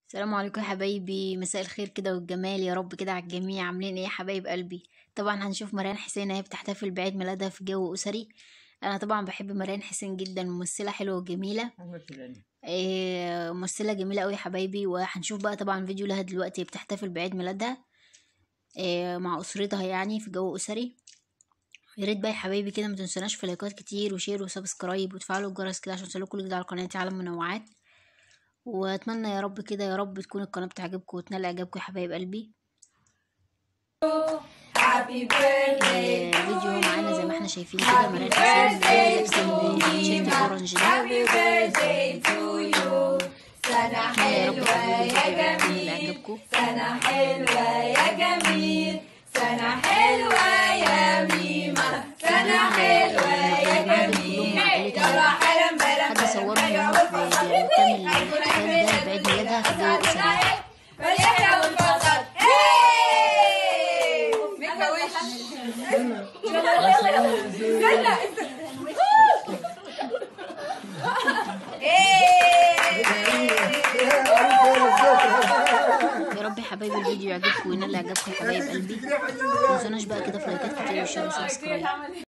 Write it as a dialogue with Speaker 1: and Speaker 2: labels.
Speaker 1: السلام عليكم يا حبايبي مساء الخير كده والجمال يا رب كده على الجميع عاملين ايه يا حبايب قلبي طبعا هنشوف مريان حسين اهي بتحتفل بعيد ميلادها في جو اسري انا طبعا بحب مريان حسين جدا ممثله حلوه وجميله إيه ممثله جميله قوي يا حبايبي وهنشوف بقى طبعا فيديو لها دلوقتي بتحتفل بعيد ميلادها إيه مع اسرتها يعني في جو اسري يا ريت بقى يا حبايبي كده ما تنسوناش في لايكات كتير وشير وسبسكرايب وتفعلوا الجرس كده عشان يوصلكوا كل جديد على قناتي عالم منوعات واتمنى يا رب كده يا رب تكون القناه بتعجبكم وتنال اعجابكم يا حبايب قلبي
Speaker 2: Happy birthday
Speaker 1: آه، فيديو معانا زي ما احنا شايفين كده مريم حسين لابسه التيشيرت الاورنج ده
Speaker 2: Happy birthday to you سنة
Speaker 1: يا رب
Speaker 2: حلوة
Speaker 1: تحبوا
Speaker 2: يا
Speaker 1: الفيديو
Speaker 2: جميل
Speaker 1: يعجبكم
Speaker 2: سنة حلوة يا جميل سنة حلوة يا ميمة سنة حلوة يا جميل يلا حلم بلم
Speaker 1: حد صورني وهو في بتعمل الاحتفال ده بعيد ميلادها في جو اسري
Speaker 2: فرحنا وانبسط هاي ميكا وش
Speaker 1: يا رب يا حبايبي الفيديو يعجبكم وينال اعجابكم يا حبايب قلبي متنسوناش بقى كده في لايكات كتير وشير وسبسكرايب